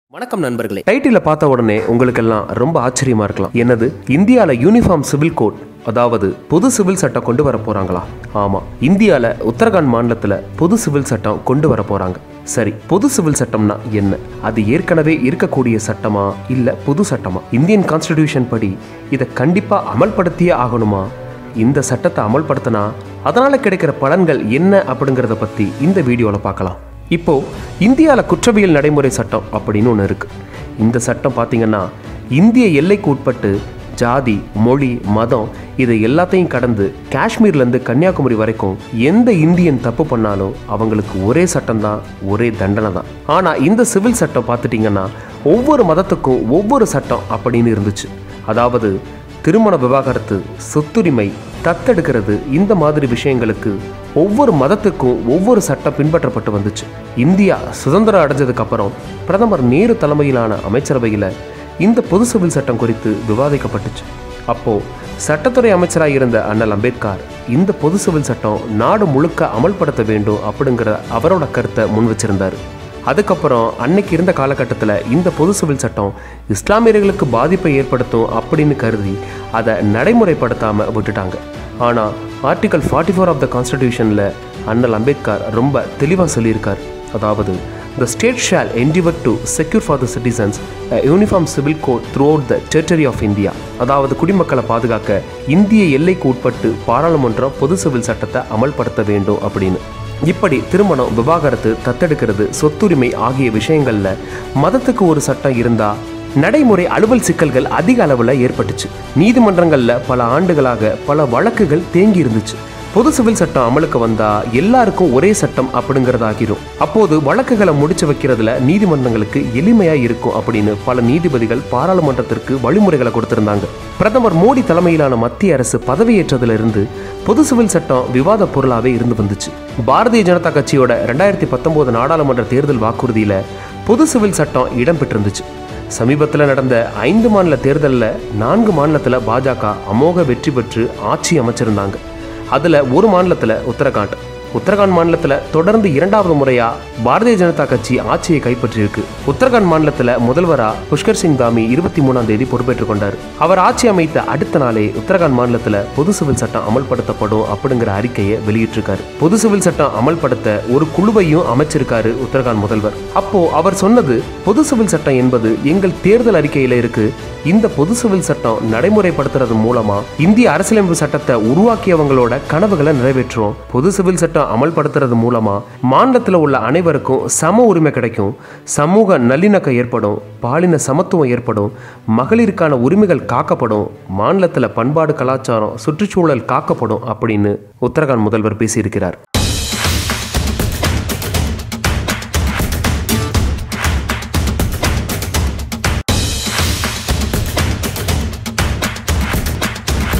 வணக்கம் நண்பர்களே டைட்டில பார்த்த உடனே உங்களுக்கெல்லாம் ரொம்ப ஆச்சரியமா இருக்கலாம் என்னது இந்தியால யூனிஃபார்ம் சிவில் கோட் அதாவது பொது சிவில் சட்டம் கொண்டு வர போறாங்களா ஆமா இந்தியால உத்தரகாண்ட் மாநிலத்துல பொது சிவில் சட்டம் கொண்டு வர போறாங்க சரி பொது சிவில் சட்டம்னா என்ன அது ஏற்கனவே இருக்கக்கூடிய சட்டமா இல்ல புது சட்டமா இந்தியன் கான்ஸ்டிடியூஷன் படி இதை கண்டிப்பா அமல்படுத்தியே ஆகணுமா இந்த சட்டத்தை அமல்படுத்தினா அதனால கிடைக்கிற பலன்கள் என்ன அப்படிங்கறத பத்தி இந்த வீடியோல பார்க்கலாம் இப்போ இந்தியாவில் குற்றவியல் நடைமுறை சட்டம் அப்படின்னு ஒன்று இருக்கு இந்த சட்டம் பார்த்தீங்கன்னா இந்திய எல்லைக்கு உட்பட்டு ஜாதி மொழி மதம் இதை எல்லாத்தையும் கடந்து காஷ்மீர்லேருந்து கன்னியாகுமரி வரைக்கும் எந்த இந்தியன் தப்பு பண்ணாலும் அவங்களுக்கு ஒரே சட்டம் தான் ஒரே தண்டனை தான் ஆனால் இந்த சிவில் சட்டம் பார்த்துட்டிங்கன்னா ஒவ்வொரு மதத்துக்கும் ஒவ்வொரு சட்டம் அப்படின்னு இருந்துச்சு அதாவது திருமண விவாகரத்து சொத்துரிமை தத்தெடுக்கிறது இந்த மாதிரி விஷயங்களுக்கு ஒவ்வொரு மதத்துக்கும் ஒவ்வொரு சட்டம் பின்பற்றப்பட்டு வந்துச்சு இந்தியா சுதந்திரம் அடைஞ்சதுக்கு அப்புறம் பிரதமர் நேரு தலைமையிலான அமைச்சரவையில் இந்த பொது சிவில் சட்டம் குறித்து விவாதிக்கப்பட்டுச்சு அப்போ சட்டத்துறை அமைச்சராக இருந்த அண்ணல் அம்பேத்கர் இந்த பொது சிவில் சட்டம் நாடு முழுக்க அமல்படுத்த வேண்டும் அப்படிங்கிற அவரோட கருத்தை முன் வச்சிருந்தார் அதுக்கப்புறம் அன்னைக்கு இருந்த காலகட்டத்தில் இந்த பொது சிவில் சட்டம் இஸ்லாமியர்களுக்கு பாதிப்பை ஏற்படுத்தும் அப்படின்னு கருதி அதை நடைமுறைப்படுத்தாமல் விட்டுட்டாங்க ஆனால் article forty four of the கான்ஸ்டிடியூஷனில் அண்ணல் அம்பேத்கர் ரொம்ப தெளிவாக சொல்லியிருக்கார் அதாவது the state shall endeavour to secure for the citizens uniform civil code throughout the territory of India அதாவது குடிமக்களை பாதுகாக்க இந்திய எல்லைக்கு உட்பட்டு பாராளுமன்றம் பொது சிவில் சட்டத்தை அமல்படுத்த வேண்டும் அப்படின்னு இப்படி திருமணம் விவாகரத்து தத்தெடுக்கிறது சொத்துரிமை ஆகிய விஷயங்கள்ல மதத்துக்கு ஒரு சட்டம் இருந்தா நடைமுறை அலுவல் சிக்கல்கள் அதிக அளவில் ஏற்பட்டுச்சு நீதிமன்றங்கள்ல பல ஆண்டுகளாக பல வழக்குகள் தேங்கி இருந்துச்சு பொது சிவில் சட்டம் அமலுக்கு வந்தா எல்லாருக்கும் ஒரே சட்டம் அப்படிங்கறதாகிரும் அப்போது வழக்குகளை முடிச்சு வைக்கிறதுல நீதிமன்றங்களுக்கு எளிமையா இருக்கும் அப்படின்னு பல நீதிபதிகள் பாராளுமன்றத்திற்கு வழிமுறைகளை கொடுத்திருந்தாங்க பிரதமர் மோடி தலைமையிலான மத்திய அரசு பதவியேற்றதுல இருந்து பொது சிவில் சட்டம் விவாத பொருளாவே இருந்து வந்துச்சு பாரதிய ஜனதா கட்சியோட ரெண்டாயிரத்தி பத்தொன்பது நாடாளுமன்ற தேர்தல் வாக்குறுதியில பொது சிவில் சட்டம் இடம்பெற்றிருந்துச்சு சமீபத்தில் நடந்த ஐந்து மாநில தேர்தலில் நான்கு மாநிலத்தில் பாஜக அமோக வெற்றி பெற்று ஆட்சி அமைச்சிருந்தாங்க அதில் ஒரு மாநிலத்தில் உத்தரகாண்ட் உத்தரகாண்ட் மாநிலத்தில் தொடர்ந்து இரண்டாவது முறையா பாரதிய ஜனதா கட்சி ஆட்சியை கைப்பற்றியிருக்கு உத்தரகாண்ட் மாநிலத்தில் முதல்வரா புஷ்கர் சிங் தாமி இருபத்தி மூணாம் தேதி பொறுப்பேற்றுக் கொண்டார் அவர் ஆட்சி அமைத்த அடுத்த நாளே உத்தரகாண்ட் மாநிலத்தில் பொது சிவில் சட்டம் அமல்படுத்தப்படும் அப்படிங்கிற அறிக்கையை வெளியிட்டிருக்காரு பொது சிவில் சட்டம் அமல்படுத்த ஒரு குழுவையும் அமைச்சிருக்காரு உத்தரகாண்ட் முதல்வர் அப்போ அவர் சொன்னது பொது சிவில் சட்டம் என்பது எங்கள் தேர்தல் அறிக்கையில இருக்கு இந்த பொது சிவில் சட்டம் நடைமுறைப்படுத்துறது மூலமா இந்திய அரசியலமைப்பு சட்டத்தை உருவாக்கியவங்களோட கனவுகளை நிறைவேற்றுறோம் பொது சிவில் சட்டம் அமல்படுத்துறது மூலமா மாநிலத்தில் உள்ள அனைவருக்கும் சம உரிமை கிடைக்கும் சமூக நல்லிணக்கம் ஏற்படும் பாலின சமத்துவம் ஏற்படும் மகளிருக்கான உரிமைகள் காக்கப்படும் மாநிலத்தில் பண்பாடு கலாச்சாரம் சுற்றுச்சூழல் காக்கப்படும் அப்படின்னு உத்தரகாண்ட் முதல்வர் பேசியிருக்கிறார்